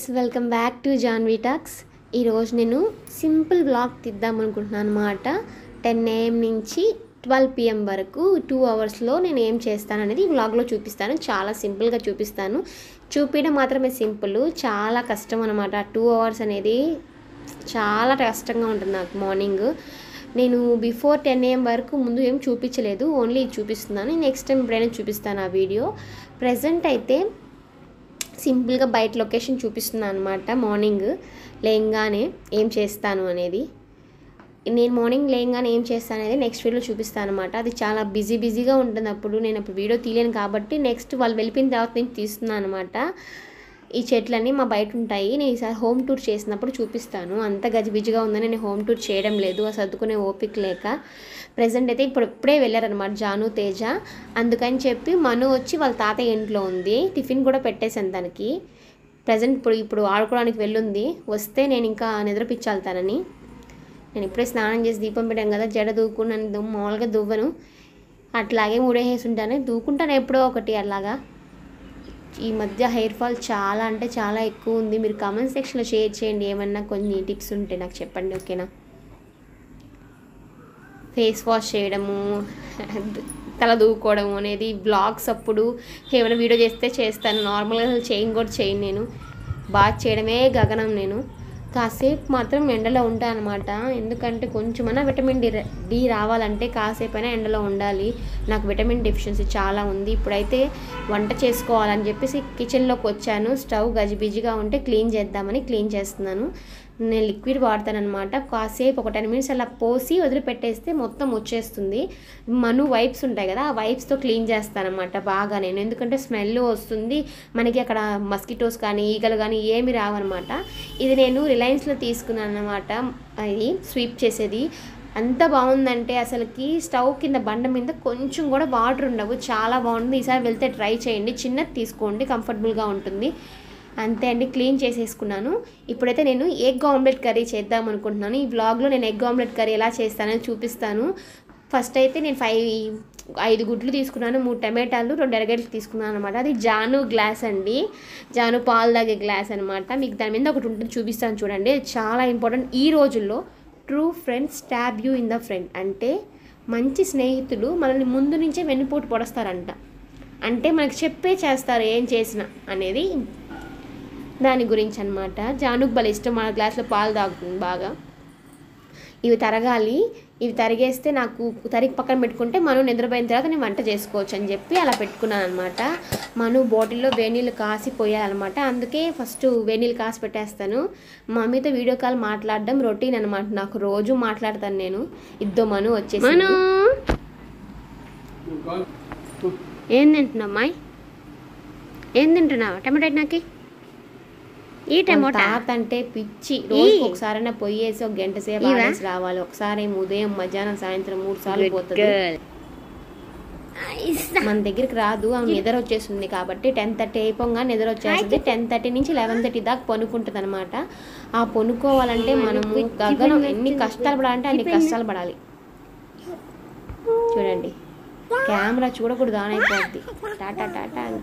welcome back to Janvi talks ఈరోజు నేను simple blog తీద్దాం అనుకుంటున్నాను అనమాట టెన్ ఏఎం నుంచి ట్వెల్వ్ పిఎం వరకు టూ అవర్స్లో నేను ఏం చేస్తాను అనేది ఈ బ్లాగ్లో చూపిస్తాను చాలా సింపుల్గా చూపిస్తాను చూపించడం మాత్రమే సింపుల్ చాలా కష్టం అనమాట టూ అవర్స్ అనేది చాలా కష్టంగా ఉంటుంది నాకు మార్నింగ్ నేను బిఫోర్ టెన్ ఏఎం వరకు ముందు ఏం చూపించలేదు ఓన్లీ ఇది చూపిస్తున్నాను నెక్స్ట్ టైం ఎప్పుడైనా చూపిస్తాను ఆ వీడియో ప్రజెంట్ అయితే సింపుల్గా బయట లొకేషన్ చూపిస్తున్నాను అనమాట మార్నింగ్ లేయంగానే ఏం చేస్తాను అనేది నేను మార్నింగ్ లేయంగానే ఏం చేస్తాను అనేది నెక్స్ట్ వీడియో చూపిస్తాను అనమాట అది చాలా బిజీ బిజీగా ఉంటుంది అప్పుడు నేను అప్పుడు వీడియో తీయలేను కాబట్టి నెక్స్ట్ వాళ్ళు వెళ్ళిపోయిన తర్వాత నేను తీస్తున్నాను అనమాట ఈ చెట్లన్నీ మా బయట ఉంటాయి నేను ఈసారి హోమ్ టూర్ చేసినప్పుడు చూపిస్తాను అంత గజిబిజిగా ఉందని నేను హోమ్ టూర్ చేయడం లేదు ఆ సర్దుకునే ఓపిక లేక ప్రజెంట్ అయితే ఇప్పుడు ఇప్పుడే వెళ్ళారనమాట జాను తేజ అందుకని చెప్పి మను వచ్చి వాళ్ళ తాతయ్య ఇంట్లో ఉంది టిఫిన్ కూడా పెట్టేశాను తనకి ప్రజెంట్ ఇప్పుడు ఇప్పుడు ఆడుకోవడానికి వెళ్ళుంది వస్తే నేను ఇంకా నిద్రపిచ్చాలి తనని నేను ఇప్పుడే స్నానం చేసి దీపం పెట్టాను కదా జడ దూకున్నాను దు- మామూలుగా దువ్వను అట్లాగే ముడేసేసి ఉంటాను దూకుంటాను ఎప్పుడో ఒకటి అలాగా ఈ మధ్య హెయిర్ ఫాల్ చాలా అంటే చాలా ఎక్కువ ఉంది మీరు కామెంట్ సెక్షన్లో షేర్ చేయండి ఏమన్నా కొన్ని టిప్స్ ఉంటే నాకు చెప్పండి ఓకేనా ఫేస్ వాష్ చేయడము తల దూకోవడము అనేది బ్లాగ్స్ అప్పుడు ఏమైనా వీడియో చేస్తే చేస్తాను నార్మల్గా అసలు చేయను కూడా చేయను నేను బాగా చేయడమే గగనం నేను కాసేపు మాత్రం ఎండలో ఉంటాను అనమాట ఎందుకంటే కొంచెమన్నా విటమిన్ డి డి రావాలంటే కాసేపు అయినా ఎండలో ఉండాలి నాకు విటమిన్ డెఫిషియన్సీ చాలా ఉంది ఇప్పుడైతే వంట చేసుకోవాలని చెప్పేసి కిచెన్లోకి వచ్చాను స్టవ్ గజిబిజిగా ఉంటే క్లీన్ చేద్దామని క్లీన్ చేస్తున్నాను నేను లిక్విడ్ వాడతానమాట కాసేపు ఒక టెన్ మినిట్స్ అలా పోసి వదిలిపెట్టేస్తే మొత్తం వచ్చేస్తుంది మను వైప్స్ ఉంటాయి కదా ఆ వైప్స్తో క్లీన్ చేస్తానమాట బాగా నేను ఎందుకంటే స్మెల్ వస్తుంది మనకి అక్కడ మస్కిటోస్ కానీ ఈగలు కానీ ఏమి రావన్నమాట ఇది నేను రిలయన్స్లో తీసుకున్నాను అనమాట ఇది స్వీప్ చేసేది అంత బాగుందంటే అసలుకి స్టవ్ కింద బండ మీద కొంచెం కూడా వాటర్ ఉండవు చాలా బాగుంటుంది ఈసారి వెళ్తే ట్రై చేయండి చిన్నది తీసుకోండి కంఫర్టబుల్గా ఉంటుంది అంతే అండి క్లీన్ చేసేసుకున్నాను ఇప్పుడైతే నేను ఎగ్ ఆమ్లెట్ కర్రీ చేద్దాం అనుకుంటున్నాను ఈ వ్లాగ్లో నేను ఎగ్ ఆమ్లెట్ కర్రీ ఎలా చేస్తానని చూపిస్తాను ఫస్ట్ అయితే నేను ఫైవ్ ఐదు గుడ్లు తీసుకున్నాను మూడు టమాటాలు రెండు ఎరగడ్లు తీసుకున్నాను అనమాట అది జాను గ్లాస్ అండి జాను పాలు తాగే గ్లాస్ అనమాట మీకు దాని మీద ఒకటి ఉంటుంది చూపిస్తాను చూడండి ఇది చాలా ఇంపార్టెంట్ ఈ రోజుల్లో true friends stab you in the friend అంటే మంచి స్నేహితులు మనల్ని ముందు నుంచే వెన్నుపోటు పొడస్తారంట అంటే మనకు చెప్పే చేస్తారు ఏం చేసినా అనేది దాని గురించి అనమాట జానుకు భలే ఇష్టం మన గ్లాస్లో పాలు తాగుతుంది బాగా ఇవి తరగాలి ఇవి తరిగేస్తే నాకు తరిగి పక్కన పెట్టుకుంటే మనం నిద్రపోయిన తర్వాత నేను వంట చేసుకోవచ్చు అని చెప్పి అలా పెట్టుకున్నాను అనమాట మను బాటిల్లో వేనీళ్ళు కాసి పోయాలన్నమాట అందుకే ఫస్ట్ వేనీళ్ళు కాసి పెట్టేస్తాను మమ్మీతో వీడియో కాల్ మాట్లాడడం రొటీన్ అనమాట నాకు రోజు మాట్లాడతాను నేను ఇద్దో మను వచ్చేసి మను ఏం తింటున్నావు అమ్మాయి ఏం తింటున్నావు టమాటో నాకి ఈ టమోటా తాత అంటే పిచ్చి రోజు ఒకసారైనా పొయ్యేసి ఒక గంట సేపు ఆడేసి రావాలి ఒకసారి ఏమో ఉదయం మధ్యాహ్నం సాయంత్రం మూడు సార్లు పోతుంది మన దగ్గరికి రాదు ఆమె నిద్ర వచ్చేస్తుంది కాబట్టి టెన్ థర్టీ అయిపోగా నిద్ర వచ్చేస్తుంది టెన్ థర్టీ నుంచి లెవెన్ థర్టీ దాకా పనుకుంటుంది అనమాట ఆ పనుకోవాలంటే మనము గగనం ఎన్ని కష్టాలు పడాలంటే అన్ని కష్టాలు పడాలి చూడండి కెమెరా చూడకూడదు ఆన్ అయిపోద్ది టాటా టాటా అంట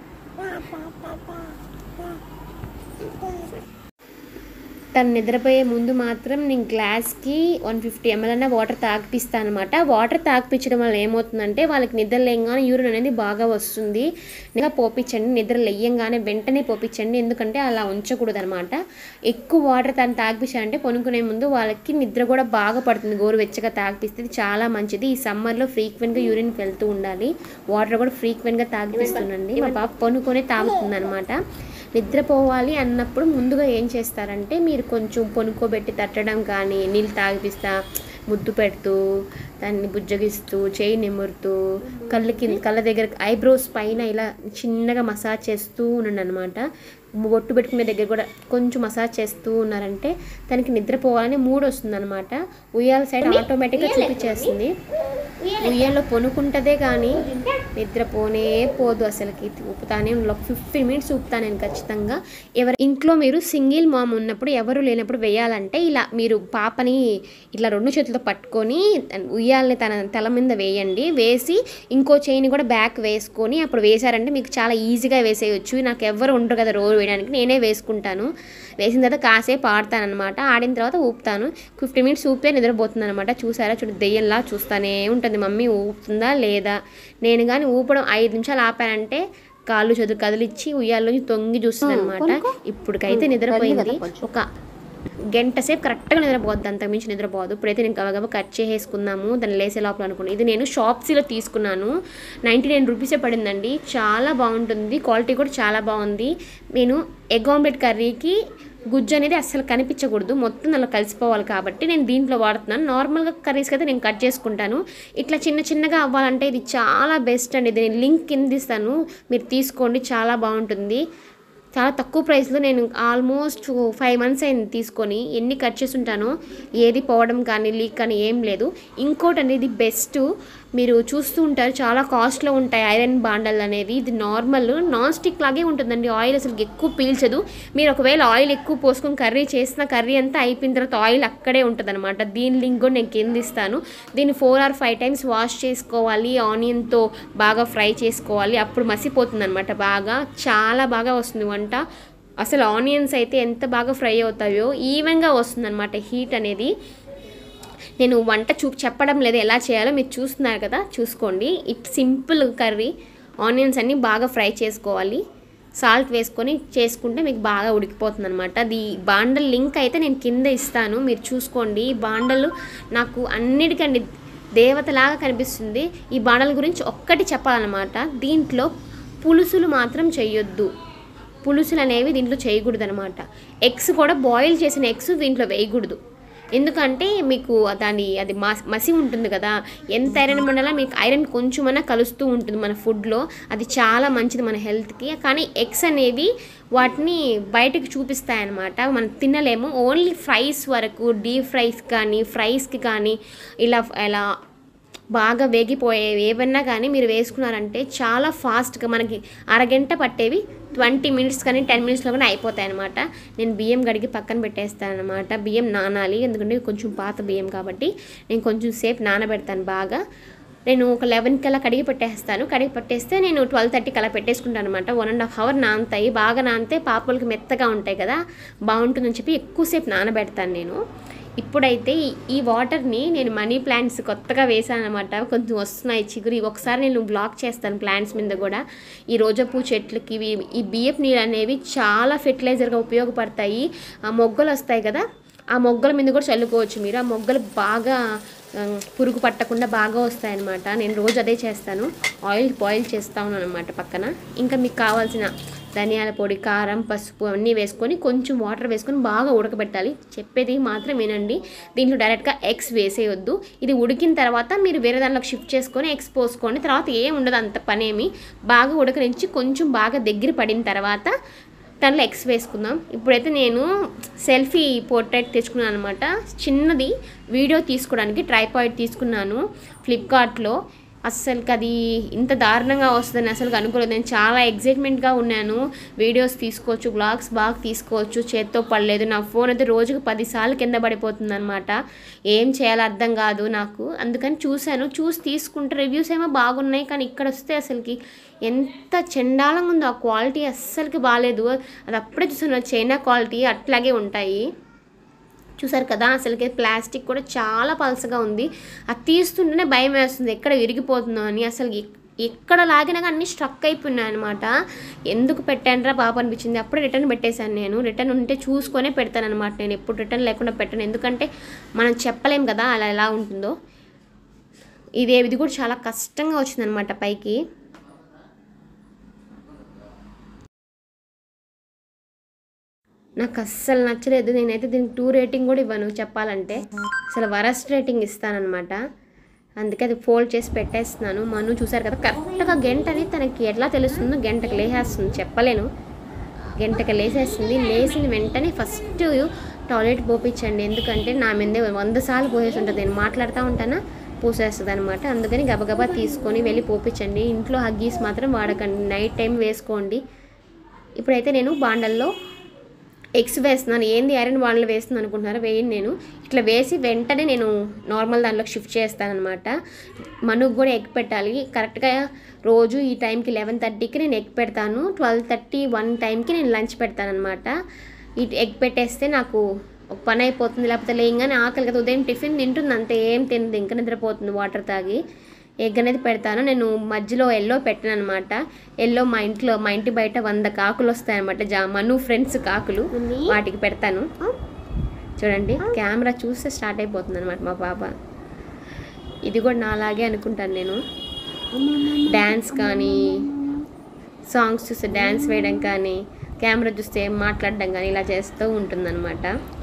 తను నిద్రపోయే ముందు మాత్రం నేను గ్లాస్కి వన్ ఫిఫ్టీ ఎంఎల్ అన్న వాటర్ తాగిపిస్తాను అనమాట వాటర్ తాగిపించడం వల్ల ఏమవుతుందంటే వాళ్ళకి నిద్ర లేయంగానే యూరిన్ అనేది బాగా వస్తుంది ఇంకా పోపించండి నిద్ర లేయంగానే వెంటనే పోపించండి ఎందుకంటే అలా ఉంచకూడదు అనమాట ఎక్కువ వాటర్ తను తాగిపించాలంటే కొనుక్కునే ముందు వాళ్ళకి నిద్ర కూడా బాగా పడుతుంది గోరువెచ్చగా తాగిపిస్తే ఇది చాలా మంచిది ఈ సమ్మర్లో ఫ్రీక్వెంట్గా యూరిన్ వెళ్తూ ఉండాలి వాటర్ కూడా ఫ్రీక్వెంట్గా తాగిపిస్తుండండి మా పాప కొనుక్కొని తాగుతుంది అనమాట నిద్రపోవాలి అన్నప్పుడు ముందుగా ఏం చేస్తారంటే మీరు కొంచెం పొనుకోబెట్టి తట్టడం కానీ నీళ్ళు తాగిపిస్తా ముద్దు పెడుతూ దాన్ని బుజ్జగిస్తూ చేయి నిమురుతూ కళ్ళ కింద కళ్ళ దగ్గర ఐబ్రోస్ పైన ఇలా చిన్నగా మసాజ్ చేస్తూ ఉండండి అనమాట బొట్టు పెట్టుకునే దగ్గర కూడా కొంచెం మసాజ్ చేస్తూ ఉన్నారంటే తనకి నిద్రపోవాలని మూడ్ వస్తుంది అనమాట ఉయ్యాల సైడ్ ఆటోమేటిక్గా చూపించేస్తుంది ఉయ్యాలో పొనుకుంటదే కానీ నిద్రపోనే పోదు అసలుకి ఊపుతానే ఒక ఫిఫ్టీన్ మినిట్స్ ఊపుతాను నేను ఖచ్చితంగా ఎవరు ఇంట్లో మీరు సింగిల్ మామ్ ఉన్నప్పుడు ఎవరు లేనప్పుడు వేయాలంటే ఇలా మీరు పాపని ఇట్లా రెండు చేతులతో పట్టుకొని ఉయ్యాలని తన తల మీద వేయండి వేసి ఇంకో చేయిని కూడా బ్యాక్ వేసుకొని అప్పుడు వేశారంటే మీకు చాలా ఈజీగా వేసేయచ్చు నాకు ఎవరు ఉండరు కదా రోజు వేయడానికి నేనే వేసుకుంటాను వేసిన తర్వాత కాసేపు ఆడతాను అనమాట ఆడిన తర్వాత ఊపుతాను ఫిఫ్టీ మినిట్స్ ఊపితే నిద్రపోతుంది అనమాట చూసారా చూడు దెయ్యంలా చూస్తానే ఉంటుంది మమ్మీ ఊపుతుందా లేదా నేను కానీ ఊపడం ఐదు నిమిషాలు ఆపానంటే కాళ్ళు చదువు కదిలిచ్చి ఉయ్యాల్లోంచి తొంగి చూస్తుంది అనమాట ఇప్పటికైతే నిద్రపోయింది ఒక గంట సేపు కరెక్ట్గా నిద్రపోద్ది అంతకు మించి నిద్రపోదు ఇప్పుడైతే నేను గబగబా కట్ చేసేసుకుందాము దాన్ని లేసే లోపల అనుకున్నాను ఇది నేను షాప్సీలో తీసుకున్నాను నైంటీ నైన్ రూపీసే పడిందండి చాలా బాగుంటుంది క్వాలిటీ కూడా చాలా బాగుంది నేను ఎగ్ ఆమ్లెట్ కర్రీకి గుజ్జు అనేది అస్సలు కనిపించకూడదు మొత్తం అలా కలిసిపోవాలి కాబట్టి నేను దీంట్లో వాడుతున్నాను నార్మల్గా కర్రీస్కి అయితే నేను కట్ చేసుకుంటాను ఇట్లా చిన్న చిన్నగా అవ్వాలంటే ఇది చాలా బెస్ట్ అండి ఇది నేను లింక్ కింద ఇస్తాను మీరు తీసుకోండి చాలా బాగుంటుంది చాలా తక్కువ ప్రైస్లో నేను ఆల్మోస్ట్ ఫైవ్ మంత్స్ అయింది తీసుకొని ఎన్ని కట్ చేసి ఉంటానో ఏది పోవడం కానీ లీక్ కానీ ఏం లేదు ఇంకోటి అనేది బెస్ట్ మీరు చూస్తూ ఉంటారు చాలా కాస్ట్లో ఉంటాయి ఐరన్ బాండల్ అనేది ఇది నార్మల్ నాన్ స్టిక్ లాగే ఉంటుందండి ఆయిల్ అసలు ఎక్కువ పీల్చదు మీరు ఒకవేళ ఆయిల్ ఎక్కువ పోసుకొని కర్రీ చేసిన కర్రీ అంతా అయిపోయిన తర్వాత ఆయిల్ అక్కడే ఉంటుంది అనమాట దీని లింక్ కూడా నేను కింద ఇస్తాను దీన్ని four or five times wash చేసుకోవాలి ఆనియన్తో బాగా ఫ్రై చేసుకోవాలి అప్పుడు మసిపోతుంది అనమాట బాగా చాలా బాగా వస్తుంది వంట అసలు ఆనియన్స్ అయితే ఎంత బాగా ఫ్రై అవుతాయో ఈవెన్గా వస్తుందన్నమాట హీట్ అనేది నేను వంట చూ చెప్పడం లేదు ఎలా చేయాలో మీరు చూస్తున్నారు కదా చూసుకోండి ఇట్ సింపుల్ కర్రీ ఆనియన్స్ అన్నీ బాగా ఫ్రై చేసుకోవాలి సాల్ట్ వేసుకొని చేసుకుంటే మీకు బాగా ఉడికిపోతుంది అనమాట అది బాండల్ లింక్ అయితే నేను కింద ఇస్తాను మీరు చూసుకోండి ఈ బాండలు నాకు అన్నిటికండి దేవతలాగా కనిపిస్తుంది ఈ బాండల గురించి ఒక్కటి చెప్పాలన్నమాట దీంట్లో పులుసులు మాత్రం చేయొద్దు పులుసులు అనేవి దీంట్లో చేయకూడదు అనమాట ఎగ్స్ కూడా బాయిల్ చేసిన ఎగ్స్ దీంట్లో వేయకూడదు ఎందుకంటే మీకు దాని అది మస్ మసి ఉంటుంది కదా ఎంత ఐరన్ మండలా మీకు ఐరన్ కొంచెమన్నా కలుస్తూ ఉంటుంది మన ఫుడ్లో అది చాలా మంచిది మన హెల్త్కి కానీ ఎగ్స్ అనేవి వాటిని బయటకు చూపిస్తాయన్నమాట మనం తినలేము ఓన్లీ ఫ్రైస్ వరకు డీప్ ఫ్రైస్ కానీ ఫ్రైస్కి కానీ ఇలా ఇలా బాగా వేగిపోయేవి ఏవన్నా కానీ మీరు వేసుకున్నారంటే చాలా ఫాస్ట్గా మనకి అరగంట పట్టేవి ట్వంటీ మినిట్స్ కానీ టెన్ మినిట్స్లో కానీ అయిపోతాయి అనమాట నేను బియ్యం గడిగి పక్కన పెట్టేస్తాను అనమాట బియ్యం నానాలి ఎందుకంటే ఇవి కొంచెం పాత బియ్యం కాబట్టి నేను కొంచెం సేపు నానబెడతాను బాగా నేను ఒక లెవెన్ కల్లా కడిగి పెట్టేస్తాను కడిగి పెట్టేస్తే నేను ట్వెల్వ్ థర్టీకి అలా పెట్టేసుకుంటాను అనమాట వన్ అండ్ హాఫ్ అవర్ నానతాయి బాగా నానితే పాపలకి మెత్తగా ఉంటాయి కదా బాగుంటుందని చెప్పి ఎక్కువసేపు నానబెడతాను నేను ఇప్పుడైతే ఈ- ఈ వాటర్ని నేను మనీ ప్లాంట్స్ కొత్తగా వేసాను అనమాట కొంచెం వస్తున్నాయి చిగురు ఇవి ఒకసారి నేను బ్లాక్ చేస్తాను ప్లాంట్స్ మీద కూడా ఈ రోజా పూ చెట్లకి ఇవి ఈ బియ్యపు నీళ్ళు అనేవి చాలా ఫెర్టిలైజర్గా ఉపయోగపడతాయి ఆ మొగ్గలు వస్తాయి కదా ఆ మొగ్గల మీద కూడా చల్లుకోవచ్చు మీరు ఆ మొగ్గలు బాగా ఆ, పురుగు పట్టకుండా బాగా వస్తాయన్నమాట నేను రోజు అదే చేస్తాను ఆయిల్ బాయిల్ చేస్తా ఉన్నాను అనమాట పక్కన ఇంకా మీకు కావాల్సిన ధనియాల పొడి కారం పసుపు అన్నీ వేసుకొని కొంచెం వాటర్ వేసుకొని బాగా ఉడకబెట్టాలి చెప్పేది మాత్రం వినండి దీంట్లో డైరెక్ట్గా ఎగ్స్ వేసేయొద్దు ఇది ఉడికిన తర్వాత మీరు వేరే దాంట్లోకి షిఫ్ట్ చేసుకొని ఎగ్స్ పోసుకొని తర్వాత ఏం ఉండదు అంత పనేమి బాగా ఉడకరించి కొంచెం బాగా దగ్గర పడిన తర్వాత దాంట్లో ఎగ్స్ వేసుకుందాం ఇప్పుడైతే నేను సెల్ఫీ పోర్ట్రేట్ తెచ్చుకున్నాను అనమాట చిన్నది వీడియో తీసుకోవడానికి ట్రైపాయిడ్ తీసుకున్నాను ఫ్లిప్కార్ట్లో అస్సలకి అది ఇంత దారుణంగా వస్తుందని అసలు అనుకోలేదు నేను చాలా ఎగ్జైట్మెంట్గా ఉన్నాను వీడియోస్ తీసుకోవచ్చు బ్లాగ్స్ బాగా తీసుకోవచ్చు చేత్తో పడలేదు నా ఫోన్ అయితే రోజుకు పదిసార్లు కింద పడిపోతుంది అనమాట ఏం చేయాలో అర్థం కాదు నాకు అందుకని చూశాను చూసి తీసుకుంటే రివ్యూస్ ఏమో బాగున్నాయి కానీ ఇక్కడ వస్తే అసలుకి ఎంత చండాలంగా ఉందో ఆ క్వాలిటీ అస్సలకి బాగాలేదు అది అప్పుడే చూసాను చైనా క్వాలిటీ అట్లాగే ఉంటాయి చూసారు కదా అసలుకి ప్లాస్టిక్ కూడా చాలా పలసగా ఉంది అది తీస్తుంటేనే భయం వేస్తుంది ఎక్కడ విరిగిపోతుందో అని అసలు ఎక్- ఎక్కడ లాగినా కానీ అన్నీ స్ట్రక్ అయిపోయినాయి అనమాట ఎందుకు పెట్టానురా పాప అనిపించింది అప్పుడే రిటర్న్ పెట్టేశాను నేను రిటర్న్ ఉంటే చూసుకొనే పెడతాను అనమాట నేను ఎప్పుడు రిటర్న్ లేకుండా పెట్టాను ఎందుకంటే మనం చెప్పలేం కదా అలా ఎలా ఉంటుందో ఇది ఇది కూడా చాలా కష్టంగా వచ్చిందనమాట పైకి నాకు అస్సలు నచ్చలేదు నేనైతే దీనికి టూ రేటింగ్ కూడా ఇవ్వను చెప్పాలంటే అసలు వరస్ట్ రేటింగ్ ఇస్తానన్నమాట అందుకే అది ఫోల్డ్ చేసి పెట్టేస్తున్నాను మను చూసారు కదా కరెక్ట్గా గంట అనేది తనకి ఎట్లా తెలుస్తుందో గంటకి లేసేస్తుంది చెప్పలేను గంటకి లేసేస్తుంది లేచిన వెంటనే ఫస్ట్ టాయిలెట్ పోపించండి ఎందుకంటే నా మీదే వంద సార్లు పోసేసి ఉంటుంది నేను మాట్లాడుతూ ఉంటానా పూసేస్తుంది అనమాట అందుకని గబగబా తీసుకొని వెళ్ళి పోపించండి ఇంట్లో హగ్గీస్ మాత్రం వాడకండి నైట్ టైం వేసుకోండి ఇప్పుడైతే నేను బాండల్లో ఎగ్స్ వేస్తున్నాను ఏంది ఐరన్ బాండ్లు వేస్తున్నాను అనుకుంటున్నారా వేయండి నేను ఇట్లా వేసి వెంటనే నేను నార్మల్ దాంట్లోకి షిఫ్ట్ చేస్తానమాట మనుకు కూడా ఎగ్ పెట్టాలి కరెక్ట్గా రోజు ఈ టైంకి లెవెన్ థర్టీకి నేను ఎగ్ పెడతాను ట్వెల్వ్ థర్టీ వన్ టైంకి నేను లంచ్ పెడతాను అనమాట ఈ ఎగ్ పెట్టేస్తే నాకు ఒక పని అయిపోతుంది లేకపోతే లేయంగానే ఆకలి కదా ఉదయం టిఫిన్ తింటుంది అంతే ఏం తినదు ఇంకా నిద్రపోతుంది వాటర్ తాగి ఎగ్ అనేది పెడతాను నేను మధ్యలో ఎల్లో పెట్టాను అనమాట ఎల్లో మా ఇంట్లో మా ఇంటి బయట వంద కాకులు వస్తాయన్నమాట జా మను ఫ్రెండ్స్ కాకులు వాటికి పెడతాను చూడండి కెమెరా చూస్తే స్టార్ట్ అయిపోతుంది అనమాట మా పాప ఇది కూడా నాలాగే అనుకుంటాను నేను డ్యాన్స్ కానీ సాంగ్స్ చూస్తే డ్యాన్స్ వేయడం కానీ కెమెరా చూస్తే మాట్లాడడం కానీ ఇలా చేస్తూ ఉంటుందన్నమాట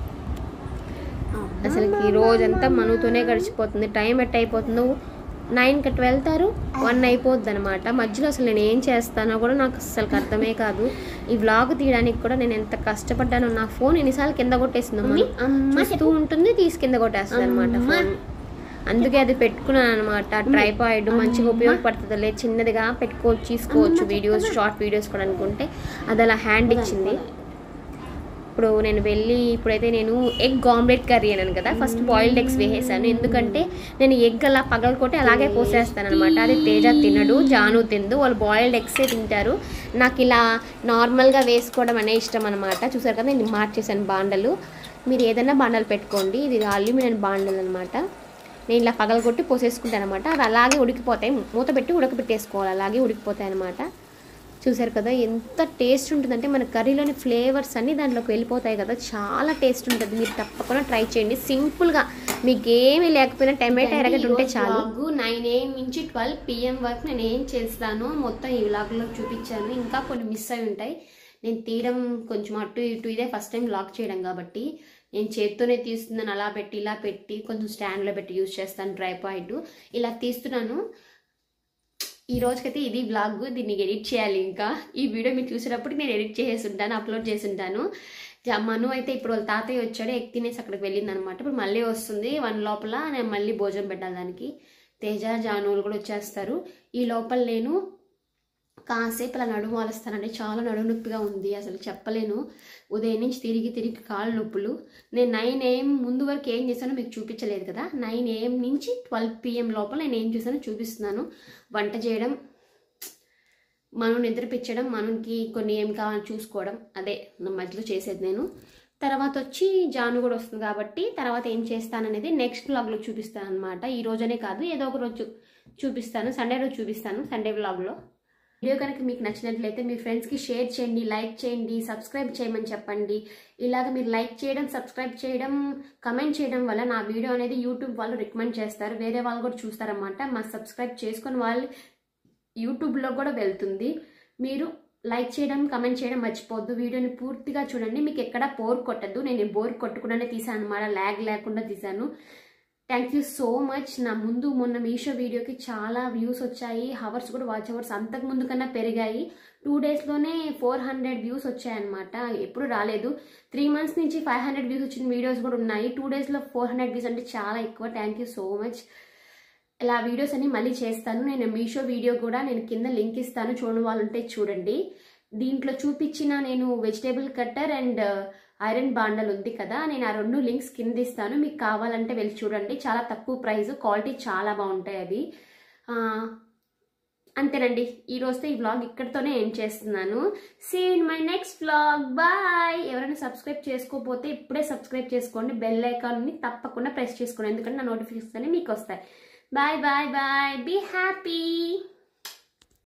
అసలుకి రోజంతా మనతోనే గడిచిపోతుంది టైం ఎట్ అయిపోతుందో నైన్కి అట్లా వెళ్తారు వన్ అయిపోద్ది అనమాట మధ్యలో అసలు నేను ఏం చేస్తానో కూడా నాకు అసలు అర్థమే కాదు ఈ వ్లాగ్ తీయడానికి కూడా నేను ఎంత కష్టపడ్డానో నా ఫోన్ ఎన్నిసార్లు కింద కొట్టేసింది చూస్తూ ఉంటుంది తీసి కింద కొట్టేస్తుంది అనమాట ఫోన్ అందుకే అది పెట్టుకున్నాను అనమాట ట్రైపాయిడ్ మంచిగా ఉపయోగపడుతుంది లేదు చిన్నదిగా పెట్టుకోవచ్చు తీసుకోవచ్చు వీడియోస్ షార్ట్ వీడియోస్ కూడా అనుకుంటే అది అలా హ్యాండ్ ఇచ్చింది ఇప్పుడు నేను వెళ్ళి ఇప్పుడైతే నేను ఎగ్ ఆమ్లెట్ కర్రీ అన్నాను కదా ఫస్ట్ బాయిల్డ్ ఎగ్స్ వేసేసాను ఎందుకంటే నేను ఎగ్ అలా పగలకొట్టి అలాగే పోసేస్తాను అనమాట అది తేజ తినడు జాను తిందు వాళ్ళు బాయిల్డ్ ఎగ్సే తింటారు నాకు ఇలా నార్మల్గా వేసుకోవడం అనే ఇష్టం అనమాట చూసారు కదా నేను మార్చేసాను బాండలు మీరు ఏదైనా బాండలు పెట్టుకోండి ఇది అల్యూమినియం బాండలు అనమాట నేను ఇలా పగలగొట్టి పోసేసుకుంటాను అనమాట అవి అలాగే ఉడికిపోతాయి మూత పెట్టి ఉడకబెట్టేసుకోవాలి అలాగే ఉడికిపోతాయి అనమాట చూసారు కదా ఎంత టేస్ట్ ఉంటుందంటే మన కర్రీలోని ఫ్లేవర్స్ అన్నీ దాంట్లోకి వెళ్ళిపోతాయి కదా చాలా టేస్ట్ ఉంటుంది మీరు తప్పకుండా ట్రై చేయండి సింపుల్గా మీకు ఏమీ లేకపోయినా టమాటా ఎరగట్ ఉంటే చాలు నైన్ ఏఎం నుంచి ట్వెల్వ్ పిఎం వరకు నేను ఏం చేస్తానో మొత్తం ఈ వ్లాగ్లో చూపించాను ఇంకా కొన్ని మిస్ అయి ఉంటాయి నేను తీయడం కొంచెం అటు ఇటు ఇదే ఫస్ట్ టైం లాక్ చేయడం కాబట్టి నేను చేత్తోనే తీస్తున్నాను అలా పెట్టి ఇలా పెట్టి కొంచెం స్టాండ్లో పెట్టి యూజ్ చేస్తాను డ్రై పాయింట్ ఇలా తీస్తున్నాను ఈ రోజుకైతే ఇది బ్లాగ్ దీన్ని ఎడిట్ చేయాలి ఇంకా ఈ వీడియో మీరు చూసేటప్పుడు నేను ఎడిట్ చేసేసి ఉంటాను అప్లోడ్ చేసి ఉంటాను జ- మను అయితే ఇప్పుడు వాళ్ళ తాతయ్య వచ్చాడు ఎగ్ తినేసి అక్కడికి వెళ్ళింది అనమాట ఇప్పుడు మళ్ళీ వస్తుంది వన్ లోపల నేను మళ్ళీ భోజనం పెట్టాలి దానికి తేజ జానువులు కూడా వచ్చేస్తారు ఈ లోపల నేను కాసేపు అలా నడుము వాలుస్తానండి చాలా నడుము నొప్పిగా ఉంది అసలు చెప్పలేను ఉదయం నుంచి తిరిగి తిరిగి కాళ్ళు నొప్పులు నేను నైన్ ఏఎం ముందు వరకు ఏం చేశానో మీకు చూపించలేదు కదా నైన్ ఏఎం నుంచి ట్వెల్వ్ పిఎం లోపల నేను ఏం చేశానో చూపిస్తున్నాను వంట చేయడం మనం నిద్రపించడం మనకి కొన్ని ఏం కావాలో చూసుకోవడం అదే నా మధ్యలో చేసేది నేను తర్వాత వచ్చి జాను కూడా వస్తుంది కాబట్టి తర్వాత ఏం చేస్తాననేది నెక్స్ట్ వ్లాగ్లో చూపిస్తాను అనమాట ఈ రోజనే కాదు ఏదో ఒక రోజు చూపిస్తాను సండే రోజు చూపిస్తాను సండే వ్లాగ్లో వీడియో కనుక మీకు నచ్చినట్లయితే మీ ఫ్రెండ్స్కి షేర్ చేయండి లైక్ చేయండి సబ్స్క్రైబ్ చేయమని చెప్పండి ఇలాగ మీరు లైక్ చేయడం సబ్స్క్రైబ్ చేయడం కమెంట్ చేయడం వల్ల నా వీడియో అనేది యూట్యూబ్ వాళ్ళు రికమెండ్ చేస్తారు వేరే వాళ్ళు కూడా చూస్తారన్నమాట మా సబ్స్క్రైబ్ చేసుకుని వాళ్ళు యూట్యూబ్లో కూడా వెళ్తుంది మీరు లైక్ చేయడం కమెంట్ చేయడం మర్చిపోవద్దు వీడియోని పూర్తిగా చూడండి మీకు ఎక్కడ బోర్ కొట్టద్దు నేను బోర్ కొట్టకుండానే తీసాను అనమాట ల్యాగ్ లేకుండా తీసాను థ్యాంక్ యూ సో మచ్ నా ముందు మొన్న మీషో వీడియోకి చాలా వ్యూస్ వచ్చాయి హవర్స్ కూడా వాచ్ అవర్స్ అంతకు ముందు కన్నా పెరిగాయి టూ డేస్లోనే ఫోర్ హండ్రెడ్ వ్యూస్ వచ్చాయన్నమాట ఎప్పుడు రాలేదు త్రీ మంత్స్ నుంచి ఫైవ్ హండ్రెడ్ వ్యూస్ వచ్చిన వీడియోస్ కూడా ఉన్నాయి టూ డేస్లో ఫోర్ హండ్రెడ్ వ్యూస్ అంటే చాలా ఎక్కువ థ్యాంక్ యూ సో మచ్ ఇలా వీడియోస్ అన్ని మళ్ళీ చేస్తాను నేను మీషో వీడియో కూడా నేను కింద లింక్ ఇస్తాను చూడని వాళ్ళు ఉంటే చూడండి దీంట్లో చూపించిన నేను వెజిటేబుల్ కట్టర్ అండ్ ఐరన్ బాండల్ ఉంది కదా నేను ఆ రెండు లింక్స్ కింద ఇస్తాను మీకు కావాలంటే వెళ్ళి చూడండి చాలా తక్కువ ప్రైస్ క్వాలిటీ చాలా బాగుంటాయి అవి ఆ, అంతేనండి ఈ రోజుతో ఈ వ్లాగ్ ఇక్కడితోనే ఏం చేస్తున్నాను see in my next vlog bye ఎవరైనా సబ్స్క్రైబ్ చేసుకోకపోతే ఇప్పుడే సబ్స్క్రైబ్ చేసుకోండి బెల్ ఐకాన్ని తప్పకుండా ప్రెస్ చేసుకోండి ఎందుకంటే నా నోటిఫికేషన్ మీకు వస్తాయి bye bye bye be happy